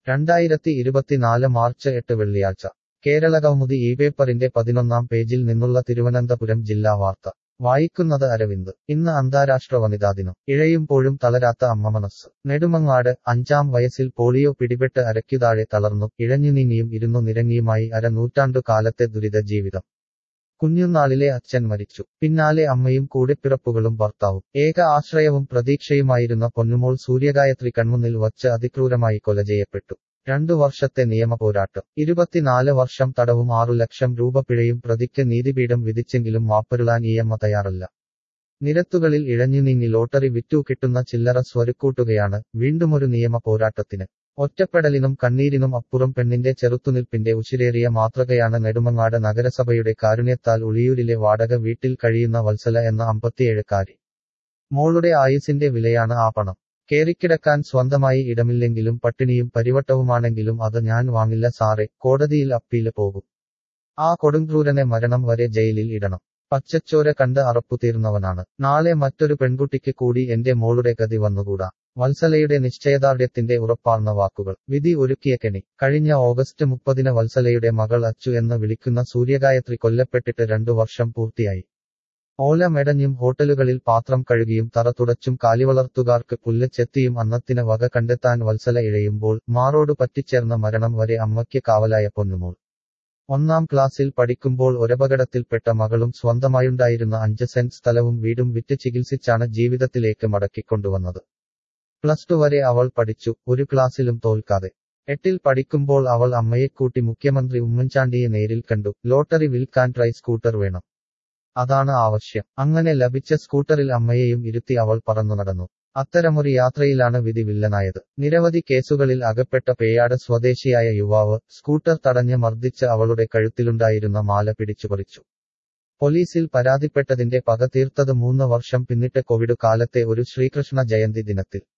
രണ്ടായിരത്തി ഇരുപത്തിനാല് മാർച്ച് എട്ട് വെള്ളിയാഴ്ച കേരളകൗമുദി ഈ പേപ്പറിന്റെ പതിനൊന്നാം പേജിൽ നിന്നുള്ള തിരുവനന്തപുരം ജില്ലാ വാർത്ത വായിക്കുന്നത് അരവിന്ദ് ഇന്ന് അന്താരാഷ്ട്ര വനിതാ ദിനം ഇഴയുമ്പോഴും തളരാത്ത അമ്മ മനസ്സ് നെടുമങ്ങാട് അഞ്ചാം വയസ്സിൽ പോളിയോ പിടിപെട്ട് അരയ്ക്കുതാഴെ തളർന്നു ഇഴഞ്ഞുനീങ്ങിയും ഇരുന്നു നിരങ്ങിയുമായി അര നൂറ്റാണ്ടു കാലത്തെ ദുരിത ജീവിതം കുഞ്ഞുനാളിലെ അച്ഛൻ മരിച്ചു പിന്നാലെ അമ്മയും കൂടെപ്പിറപ്പുകളും ഭർത്താവും ഏക ആശ്രയവും പ്രതീക്ഷയുമായിരുന്ന പൊന്നുമോൾ സൂര്യഗായത്രി കൺമുന്നിൽ വച്ച് അതിക്രൂരമായി കൊല ചെയ്യപ്പെട്ടു രണ്ടു വർഷത്തെ നിയമ പോരാട്ടം ഇരുപത്തിനാല് വർഷം തടവും ആറു ലക്ഷം രൂപ പിഴയും പ്രതിക്ക് നീതിപീഠം വിധിച്ചെങ്കിലും മാപ്പരുളാൻ ഈ അമ്മ തയ്യാറല്ല നിരത്തുകളിൽ ഇഴഞ്ഞുനീങ്ങി ലോട്ടറി വിറ്റു കിട്ടുന്ന ചില്ലറ സ്വരുക്കൂട്ടുകയാണ് വീണ്ടുമൊരു നിയമ പോരാട്ടത്തിന് ഒറ്റപ്പെടലിനും കണ്ണീരിനും അപ്പുറം പെണ്ണിന്റെ ചെറുത്തുനിൽപ്പിന്റെ ഉശിരേറിയ മാതൃകയാണ് നെടുമങ്ങാട് നഗരസഭയുടെ കാരുണ്യത്താൽ ഉളിയൂരിലെ വാടക വീട്ടിൽ കഴിയുന്ന വത്സല എന്ന അമ്പത്തിയേഴുകാരി മോളുടെ ആയുസിന്റെ വിലയാണ് ആ പണം കേറിക്കിടക്കാൻ സ്വന്തമായി ഇടമില്ലെങ്കിലും പട്ടിണിയും പരിവട്ടവുമാണെങ്കിലും അത് ഞാൻ വാങ്ങില്ല സാറേ കോടതിയിൽ അപ്പീല് പോകും ആ കൊടുങ്ക്രൂരനെ മരണം വരെ ജയിലിൽ ഇടണം പച്ചച്ചോര കണ്ട് അറപ്പുതീർന്നവനാണ് നാളെ മറ്റൊരു പെൺകുട്ടിക്ക് കൂടി എന്റെ മോളുടെ ഗതി വന്നുകൂടാ വത്സലയുടെ നിശ്ചയദാർഢ്യത്തിന്റെ ഉറപ്പാർന്ന വാക്കുകൾ വിധി ഒരുക്കിയ കെണി കഴിഞ്ഞ ഓഗസ്റ്റ് മുപ്പതിന് വത്സലയുടെ മകൾ അച്ചു എന്ന് വിളിക്കുന്ന സൂര്യഗായത്രി കൊല്ലപ്പെട്ടിട്ട് രണ്ടു വർഷം പൂർത്തിയായി ഓല മെടഞ്ഞും ഹോട്ടലുകളിൽ പാത്രം കഴുകിയും തറ തുടച്ചും കാലിവളർത്തുകാർക്ക് പുല്ല് ചെത്തിയും അന്നത്തിന് വക കണ്ടെത്താൻ വത്സല ഇഴയുമ്പോൾ മാറോട് പറ്റിച്ചേർന്ന മരണം വരെ അമ്മയ്ക്ക് കാവലായ പൊന്നുമോൾ ഒന്നാം ക്ലാസ്സിൽ പഠിക്കുമ്പോൾ ഒരപകടത്തിൽപ്പെട്ട മകളും സ്വന്തമായുണ്ടായിരുന്ന അഞ്ച് സെന്റ് സ്ഥലവും വീടും വിറ്റ് ചികിത്സിച്ചാണ് ജീവിതത്തിലേക്ക് മടക്കിക്കൊണ്ടുവന്നത് പ്ലസ് ടു വരെ അവൾ പഠിച്ചു ഒരു ക്ലാസ്സിലും തോൽക്കാതെ എട്ടിൽ പഠിക്കുമ്പോൾ അവൾ അമ്മയെ കൂട്ടി മുഖ്യമന്ത്രി ഉമ്മൻചാണ്ടിയെ നേരിൽ കണ്ടു ലോട്ടറി വിൽക്കാൻ ട്രൈ സ്കൂട്ടർ വേണം അതാണ് ആവശ്യം അങ്ങനെ ലഭിച്ച സ്കൂട്ടറിൽ അമ്മയെയും ഇരുത്തി അവൾ പറന്നു നടന്നു അത്തരമൊരു യാത്രയിലാണ് വിധി വില്ലനായത് നിരവധി കേസുകളിൽ അകപ്പെട്ട പേയാട് സ്വദേശിയായ യുവാവ് സ്കൂട്ടർ തടഞ്ഞ് മർദ്ദിച്ച് അവളുടെ കഴുത്തിലുണ്ടായിരുന്ന മാല പിടിച്ചുപറിച്ചു പോലീസിൽ പരാതിപ്പെട്ടതിന്റെ പക തീർത്തത് മൂന്ന് വർഷം പിന്നിട്ട് കോവിഡ് കാലത്തെ ഒരു ശ്രീകൃഷ്ണ ജയന്തി ദിനത്തിൽ